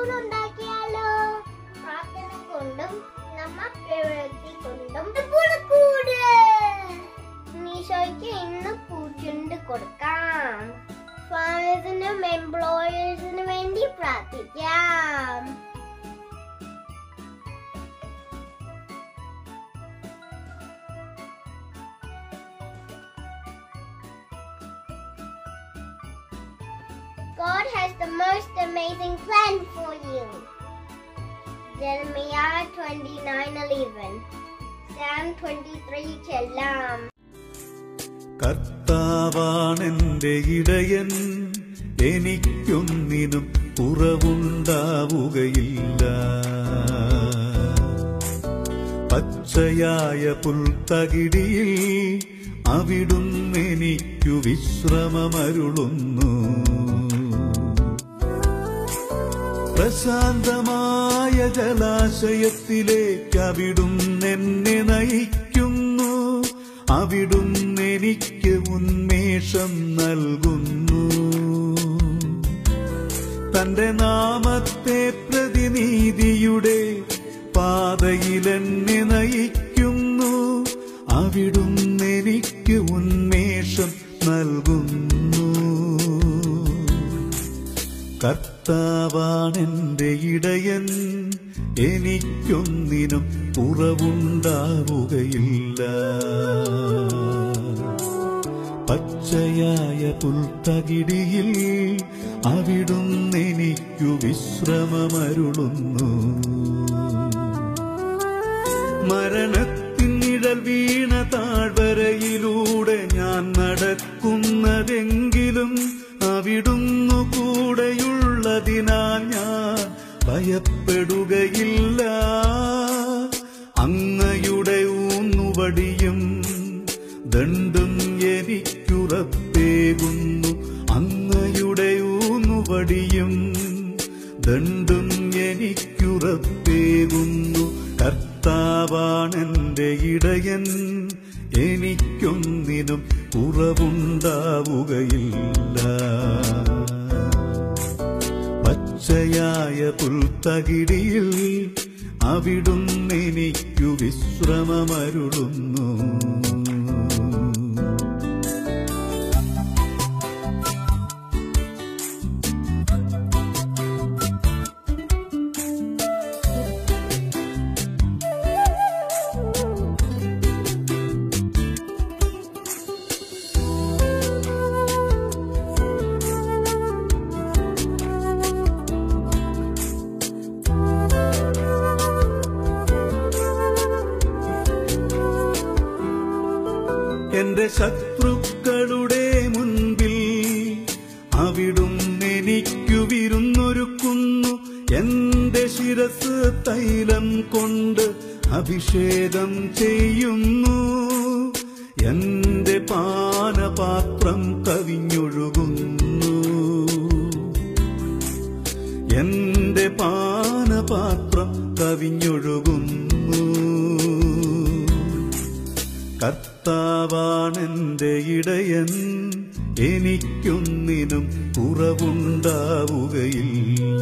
പുൽക്കൂടുണ്ടാക്കിയാലോ പ്രാർത്ഥന കൊണ്ടും നമ്മ പ്രവൃത്തി കൊണ്ടും പുൽക്കൂട് മീശോയ്ക്ക് ഇന്ന് പൂച്ചുണ്ട് കൊടുക്കാം ഫാമേഴ്സിനും എംപ്ലോയേഴ്സിനും വേണ്ടി പ്രാർത്ഥിക്കാം God has the most amazing plan for you. Jeremiah 29:11. Psalm 23 ചെല്ലാം കർത്താവാണെന്റെ ഇടയൻ എനിക്കൊന്നിനും കുറവുണ്ടാവുകയില്ല പച്ചയായ പുൽത്തകിടിയിൽ അവിടുന്നെനിക്കു വിശ്രമമരുളുന്നു പ്രശാന്തമായ ജലാശയത്തിലേക്ക് അവിടുന്നെന്നെ നയിക്കുന്നു അവിടുന്നെനിക്ക് ഉന്മേഷം നൽകുന്നു തന്റെ നാമത്തെ പ്രതിനീതിയുടെ പാതയിലെന്നെ നയിക്കുന്നു അവിടുന്നെനിക്ക് ഉന്മേഷം നൽകുന്നു കർത്താവാണെന്റെ ഇടയൻ എനിക്കൊന്നിനും കുറവുണ്ടാവുകയില്ല പച്ചയായ പുൽത്തകിടിയിൽ അവിടുന്നെനിക്കു വിശ്രമമരുളുന്നു മരണത്തിൻ നിഴൽ വീണ താഴ്വരയിലൂടെ ഞാൻ നടക്കുന്നതെങ്കിലും അവിടുന്നു കൂടെയുള്ളതിനാൽ ഞാൻ ഭയപ്പെടുകയില്ല അങ്ങയുടെ ഊന്നുവടിയും ദണ്ടും എനിക്കുറപ്പേകുന്നു അങ്ങയുടെ ഊന്നുവടിയും ദണ്ടും എനിക്കുറപ്പേകുന്നു കർത്താവാണെന്റെ ഇടയൻ എനിക്കൊന്നിനും കുറവുണ്ടാവുകയില്ല പച്ചയായ പുൽത്തകിടിയിൽ അവിടുന്നെനിക്കു വിശ്രമമരുളുന്നു എന്റെ ശത്രുക്കളുടെ മുൻപിൽ അവിടുന്ന് എനിക്കു വിരുന്നൊരുക്കുന്നു എന്റെ ശിരസ് തൈലം കൊണ്ട് അഭിഷേകം ചെയ്യുന്നു എന്റെ പാനപാത്രം കവിഞ്ഞൊഴുകുന്നു എന്റെ പാനപാത്രം കവിഞ്ഞൊഴുകുന്നു കർത്താവാണെന്റെ ഇടയൻ എനിക്കൊന്നിനും കുറവുണ്ടാവുകയില്ല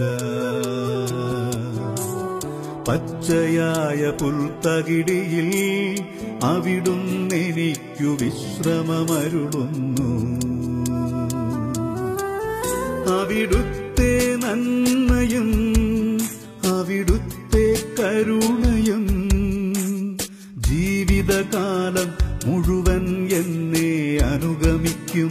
പച്ചയായ പുൽത്തകിടിയിൽ അവിടുന്നെനിക്കു വിശ്രമമരുളുന്നു അവിടുത്തെ നന്മയും അവിടുത്തെ കരുണയും ജീവിതകാലം മുഴുവൻ എന്നെ അനുഗമിക്കും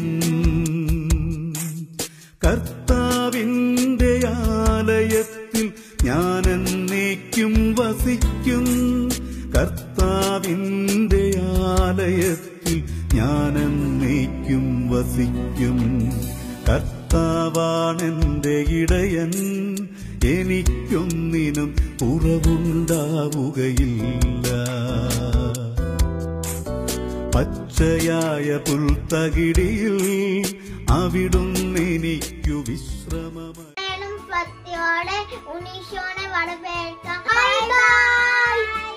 കർത്താവിന്റെ ആലയത്തിൽ ഞാൻ എന്നേക്കും വസിക്കും കർത്താവിന്റെ ആലയത്തിൽ ഞാൻ എന്നേക്കും വസിക്കും കർത്താവാണെന്റെ ഇടയൻ എനിക്കൊന്നിനും കുറവുണ്ടാവുകയില്ല പച്ചയായ പുൽത്തകിടിയിൽ അവിടുന്നെനിക്കു വിശ്രമമ ഭക്തിയോടെ ഉണ്ണീശോനെ വടപേൽക്കാം ബൈ ബൈ